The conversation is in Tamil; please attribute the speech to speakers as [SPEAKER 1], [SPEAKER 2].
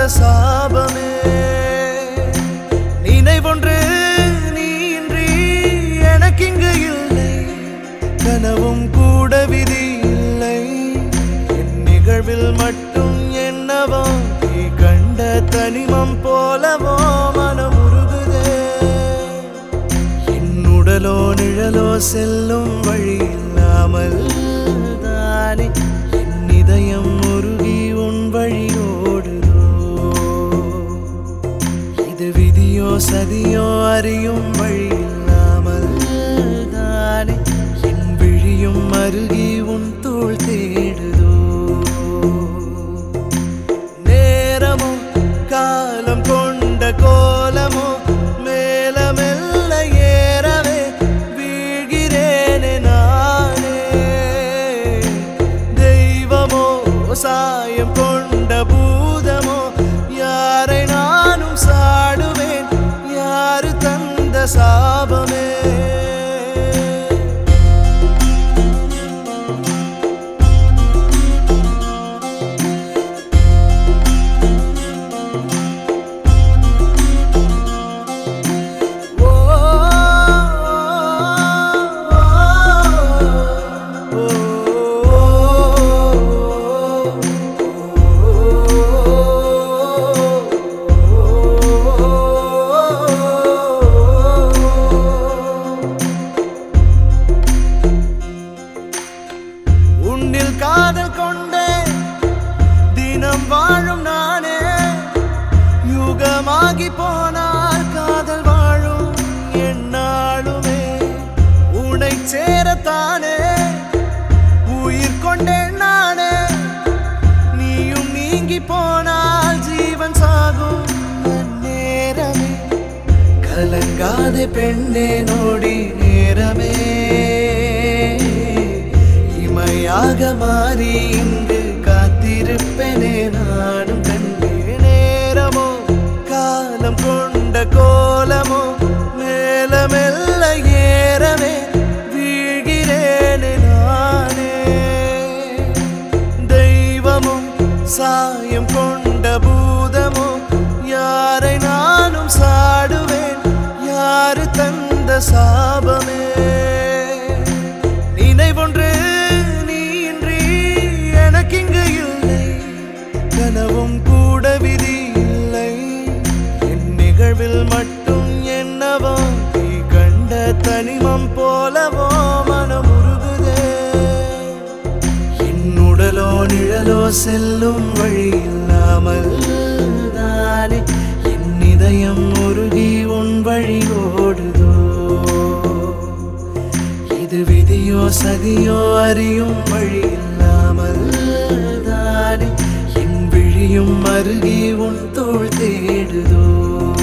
[SPEAKER 1] சாபமே நினைவொன்று நீ இன்றி எனக்கிங்கு இல்லை கனவும் கூட விதி இல்லை என் நிகழ்வில் மட்டும் என்னவோ நீ கண்ட தனிமம் போலவோ மனம் உருகுதே என் உடலோ நிழலோ செல்லும் வழி இல்லாமல் தானே என் இதயம் உருகி உன் வழி ஓடுதோ இது விதியோ சதியோ அறியும் வழி இல்லாமல் தானே என் விழியும் அருகி உன் தோள் தேடுதோ நேரமோ காலம் கொண்ட கோலமோ மேல மெல்ல ஏறவே வீழ்கிறேனே நானே தெய்வமோ சாயம் கொண்ட பூதமோ யாரை நானும் சாடுவேன் யாரு தந்த சாபமே ஓ உன்னில் காதல் கொண்டே தினம் வாழும் நானே யுகமாகி போனால் காதல் வாழும் என்னாலுமே உனை சேரத்தானே உயிர் கொண்டேன் நானே நீயும் நீங்கி போனால் ஜீவன் சாகும் நேரமே கலங்காத பெண்ணே நோடி நேரமே இமையாக மாறி இங்கு காத்திருப்பேனே நானும் கண்டே நேரமோ காலம் கொண்ட கோலமோ மேல மெல்ல ஏறவே வீழ்கிறேனே நானே தெய்வமும் சாயம் கொண்ட பூதமோ யாரை நானும் சாடுவேன் யாரு தந்த சாபமே நினைவொன்று நீ இன்றி எனக்கிங்கு இல்லை கனவும் கூட விதி இல்லை என் நிகழ்வில் மட்டும் என்னவோ நீ கண்ட தனிமம் போலவோ மனம் உருகுதே என் உடலோ நிழலோ செல்லும் வழி இல்லாமல் தானே என் இதயம் உருகி உன் வழி ஓடுதோ இது விதியோ சதியோ அறியும் வழி இல்லாமல் தானே என் விழியும் அருகி உன் தோள் தேடுதோ